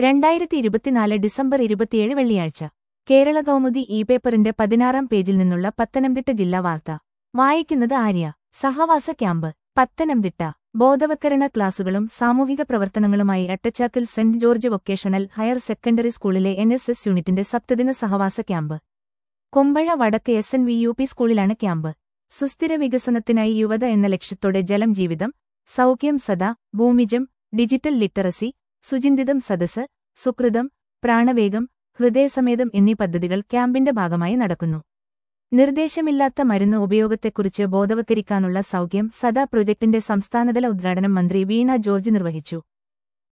രണ്ടായിരത്തി ഇരുപത്തിനാല് ഡിസംബർ ഇരുപത്തിയേഴ് വെള്ളിയാഴ്ച കേരള കൗമുദി ഇ പേപ്പറിന്റെ പതിനാറാം പേജിൽ നിന്നുള്ള പത്തനംതിട്ട ജില്ലാ വാർത്ത വായിക്കുന്നത് ആര്യ സഹവാസ ക്യാമ്പ് പത്തനംതിട്ട ബോധവത്കരണ ക്ലാസുകളും സാമൂഹിക പ്രവർത്തനങ്ങളുമായി Attachakkal saint George vocational higher secondary സ്കൂളിലെ എൻ എസ് എസ് യൂണിറ്റിന്റെ സപ്തദിന സഹവാസ ക്യാമ്പ് കൊമ്പഴ വടക്ക് S N V U P സ്കൂളിലാണ് ക്യാമ്പ് സുസ്ഥിര വികസനത്തിനായി യുവത എന്ന ലക്ഷ്യത്തോടെ ജലം ജീവിതം സൗഖ്യം സദാ ഭൂമിജം ഡിജിറ്റൽ ലിറ്ററസി സുചിന്തിതം സദസ് സുകൃതം പ്രാണവേഗം ഹൃദയസമേതം എന്നീ പദ്ധതികൾ ക്യാമ്പിന്റെ ഭാഗമായി നടക്കുന്നു നിർദ്ദേശമില്ലാത്ത മരുന്ന് ഉപയോഗത്തെക്കുറിച്ച് ബോധവത്കരിക്കാനുള്ള സൗഖ്യം സദാ പ്രൊജക്ടിന്റെ സംസ്ഥാനതല ഉദ്ഘാടനം മന്ത്രി വീണ ജോർജ് നിർവഹിച്ചു